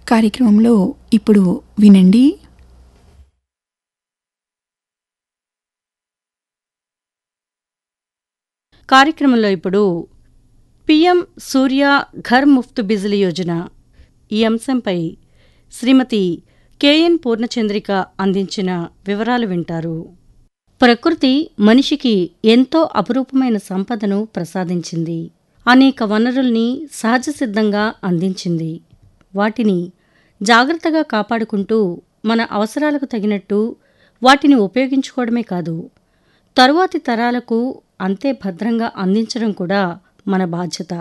కార్యక్రమంలో ఇప్పుడు వినండి కార్యక్రమంలో ఇప్పుడు పిఎం సూర్య ఘర్ ముఫ్త్ బిజిలీ యోజన ఈ అంశంపై శ్రీమతి కెఎన్ పూర్ణచంద్రిక అందించిన వివరాలు వింటారు ప్రకృతి మనిషికి ఎంతో అపురూపమైన సంపదను ప్రసాదించింది అనేక వనరుల్ని సహజసిద్ధంగా అందించింది వాటిని జాగ్రత్తగా కాపాడుకుంటూ మన అవసరాలకు తగినట్టు వాటిని ఉపయోగించుకోవడమే కాదు తరువాతి తరాలకు అంతే భద్రంగా అందించడం కూడా మన బాధ్యత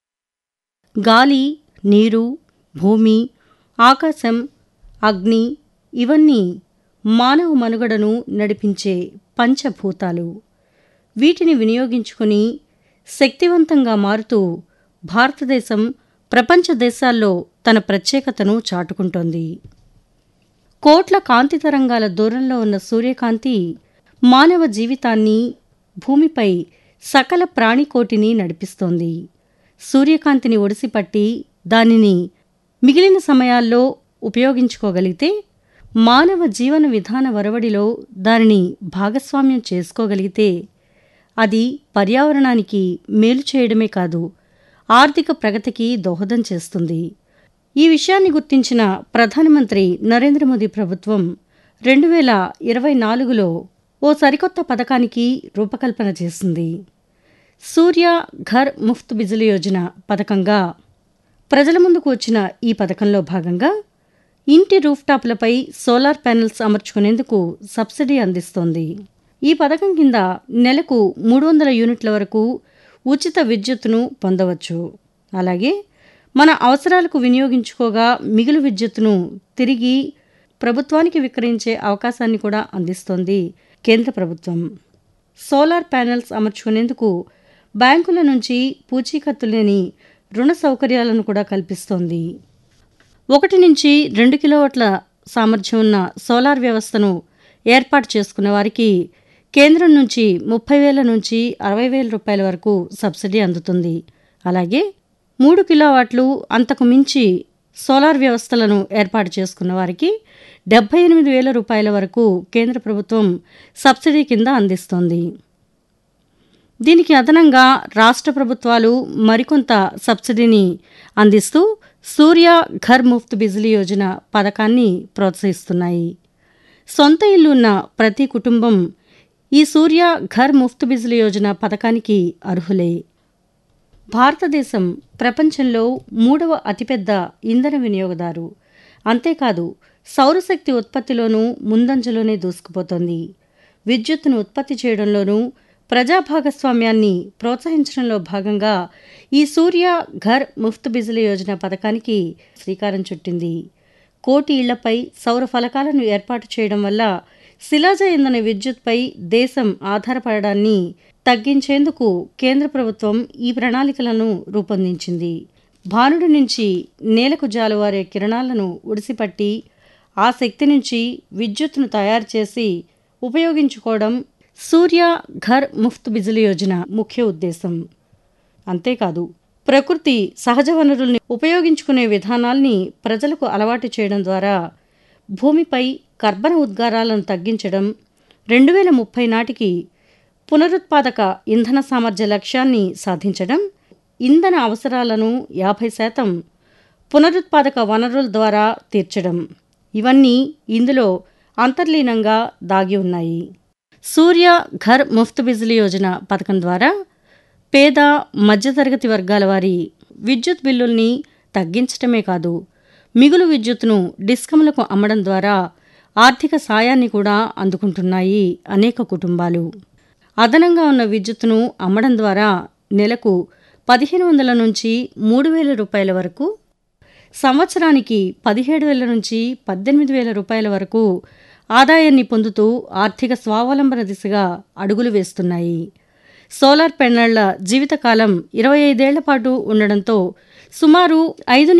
గాలి నీరు భూమి ఆకాశం అగ్ని ఇవన్నీ మానవ మనుగడను నడిపించే పంచభూతాలు వీటిని వినియోగించుకుని శక్తివంతంగా మారుతూ భారతదేశం ప్రపంచ దేశాల్లో తన ప్రత్యేకతను చాటుకుంటోంది కోట్ల కాంతి తరంగాల దూరంలో ఉన్న సూర్యకాంతి మానవ జీవితాన్ని భూమిపై సకల ప్రాణికోటిని నడిపిస్తోంది సూర్యకాంతిని ఒడిసిపట్టి దానిని మిగిలిన సమయాల్లో ఉపయోగించుకోగలిగితే మానవ జీవన విధాన వరవడిలో దానిని భాగస్వామ్యం చేసుకోగలిగితే అది పర్యావరణానికి మేలు చేయడమే కాదు ఆర్థిక ప్రగతికి దోహదం చేస్తుంది ఈ విషయాన్ని గుర్తించిన ప్రధానమంత్రి నరేంద్ర మోదీ ప్రభుత్వం రెండు వేల ఇరవై నాలుగులో ఓ సరికొత్త పథకానికి రూపకల్పన చేసింది సూర్య ఘర్ ముఫ్త్ బిజిలీ యోజన పథకంగా ప్రజల ముందుకు వచ్చిన ఈ పథకంలో భాగంగా ఇంటి రూఫ్టాప్లపై సోలార్ ప్యానెల్స్ అమర్చుకునేందుకు సబ్సిడీ అందిస్తోంది ఈ పథకం కింద నెలకు మూడు వందల యూనిట్ల వరకు ఉచిత విద్యుత్తును పొందవచ్చు అలాగే మన అవసరాలకు వినియోగించుకోగా మిగులు విద్యుత్తును తిరిగి ప్రభుత్వానికి విక్రయించే అవకాశాన్ని కూడా అందిస్తోంది కేంద్ర ప్రభుత్వం సోలార్ ప్యానెల్స్ అమర్చుకునేందుకు బ్యాంకుల నుంచి పూచీకత్తు లేని రుణ సౌకర్యాలను కూడా కల్పిస్తోంది ఒకటి నుంచి రెండు కిలోవాట్ల సామర్థ్యం ఉన్న సోలార్ వ్యవస్థను ఏర్పాటు చేసుకున్న వారికి కేంద్రం నుంచి ముప్పై వేల నుంచి అరవై వేల రూపాయల వరకు సబ్సిడీ అందుతుంది అలాగే మూడు కిలోవాట్లు అంతకు మించి సోలార్ వ్యవస్థలను ఏర్పాటు చేసుకున్న వారికి డెబ్బై ఎనిమిది వేల రూపాయల వరకు కేంద్ర ప్రభుత్వం సబ్సిడీ కింద అందిస్తోంది దీనికి అదనంగా రాష్ట్ర ప్రభుత్వాలు మరికొంత సబ్సిడీని అందిస్తూ సూర్య ఘర్ ముఫ్త్ బిజిలీ యోజన పథకాన్ని ప్రోత్సహిస్తున్నాయి సొంత ఇల్లు ఉన్న ప్రతి కుటుంబం ఈ సూర్య ఘర్ ముఫ్త్ బిజిలీ యోజన పథకానికి అర్హులే భారతదేశం ప్రపంచంలో మూడవ అతిపెద్ద ఇంధన వినియోగదారు అంతేకాదు సౌరశక్తి ఉత్పత్తిలోనూ ముందంజలోనే దూసుకుపోతోంది విద్యుత్తును ఉత్పత్తి చేయడంలోనూ ప్రజా భాగస్వామ్యాన్ని ప్రోత్సహించడంలో భాగంగా ఈ సూర్య ఘర్ ముఫ్త్ బిజిలీ యోజన పథకానికి శ్రీకారం చుట్టింది కోటి ఇళ్లపై సౌర ఫలకాలను ఏర్పాటు చేయడం వల్ల శిలాజ ఇంధన విద్యుత్పై దేశం ఆధారపడడాన్ని తగ్గించేందుకు కేంద్ర ప్రభుత్వం ఈ ప్రణాళికలను రూపొందించింది భానుడి నుంచి నేలకు జాలువారే కిరణాలను ఉడిసిపట్టి ఆ శక్తి నుంచి విద్యుత్తును తయారు చేసి ఉపయోగించుకోవడం సూర్య ఘర్ ముఫ్త్ బిజిలీ యోజన ముఖ్య ఉద్దేశం అంతేకాదు ప్రకృతి సహజ వనరుల్ని ఉపయోగించుకునే విధానాల్ని ప్రజలకు అలవాటు చేయడం ద్వారా భూమిపై కర్బన ఉద్గారాలను తగ్గించడం రెండు వేల ముప్పై నాటికి పునరుత్పాదక ఇంధన సామర్థ్య లక్ష్యాన్ని సాధించడం ఇంధన అవసరాలను యాభై శాతం పునరుత్పాదక వనరుల ద్వారా తీర్చడం ఇవన్నీ ఇందులో అంతర్లీనంగా దాగి ఉన్నాయి సూర్య ఘర్ ముఫ్త్ బిజిలీ యోజన పథకం ద్వారా పేద మధ్యతరగతి వర్గాల వారి విద్యుత్ బిల్లుల్ని తగ్గించటమే కాదు మిగులు విద్యుత్తును డిస్కంలకు అమ్మడం ద్వారా ఆర్థిక సాయాన్ని కూడా అందుకుంటున్నాయి అనేక కుటుంబాలు అదనంగా ఉన్న విద్యుత్తును అమ్మడం ద్వారా నెలకు పదిహేను వందల నుంచి మూడు వేల రూపాయల వరకు సంవత్సరానికి పదిహేడు వేల నుంచి పద్దెనిమిది వేల రూపాయల వరకు ఆదాయాన్ని పొందుతూ ఆర్థిక స్వావలంబన దిశగా అడుగులు వేస్తున్నాయి సోలార్ పెన్నళ్ల జీవితకాలం ఇరవై ఐదేళ్ల పాటు ఉండడంతో సుమారు ఐదు